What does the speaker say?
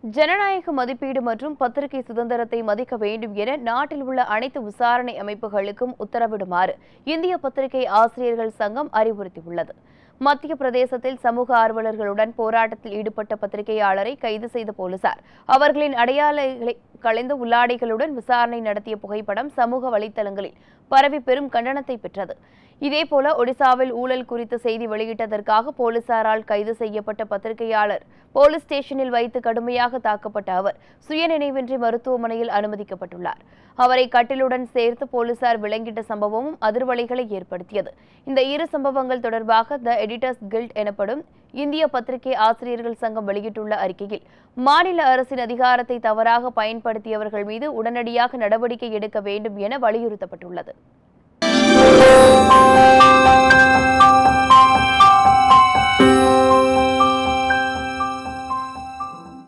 ஜனநாயக மதிப்பீடு மற்றும் பத்திரிகை சுதந்திரத்தை மதிக்க வேண்டும் என நாட்டில் உள்ள அனைத்து விசாரணை அமைப்புகளுக்கும் உத்தரவிடுமாறு இந்திய பத்திரிகை ஆசிரியர்கள் சங்கம் அறிவுறுத்தியுள்ளது மத்திய பிரதேசத்தில் சமூக ஆர்வலர்களுடன் போராட்டத்தில் ஈடுபட்ட பத்திரிகையாளரை கைது செய்த போலீசார் அவர்களின் அடையாளங்களை கலைந்த உள்ளாடைகளுடன் விசாரணை நடத்திய புகைப்படம் சமூக வலைத்தளங்களில் பரவி பெரும் கண்டனத்தை பெற்றது இதேபோல ஒடிசாவில் ஊழல் குறித்த செய்தி வெளியிட்டதற்காக போலீசாரால் கைது செய்யப்பட்ட பத்திரிகையாளர் போலீஸ் ஸ்டேஷனில் வைத்து கடுமையாக தாக்கப்பட்ட அவர் சுயநினைவின்றி மருத்துவமனையில் அனுமதிக்கப்பட்டுள்ளார் அவரை கட்டிலுடன் சேர்த்து போலீசார் விலங்கிட்ட சம்பவமும் அதிர்வலைகளை ஏற்படுத்தியது இந்த இரு சம்பவங்கள் தொடர்பாக த எடிட்டர்ஸ் கில்ட் எனப்படும் இந்திய பத்திரிகை ஆசிரியர்கள் சங்கம் வெளியிட்டுள்ள அறிக்கையில் மாநில அரசின் அதிகாரத்தை தவறாக பயன்படுத்தியவர்கள் மீது உடனடியாக நடவடிக்கை எடுக்க வேண்டும் என வலியுறுத்தப்பட்டுள்ளது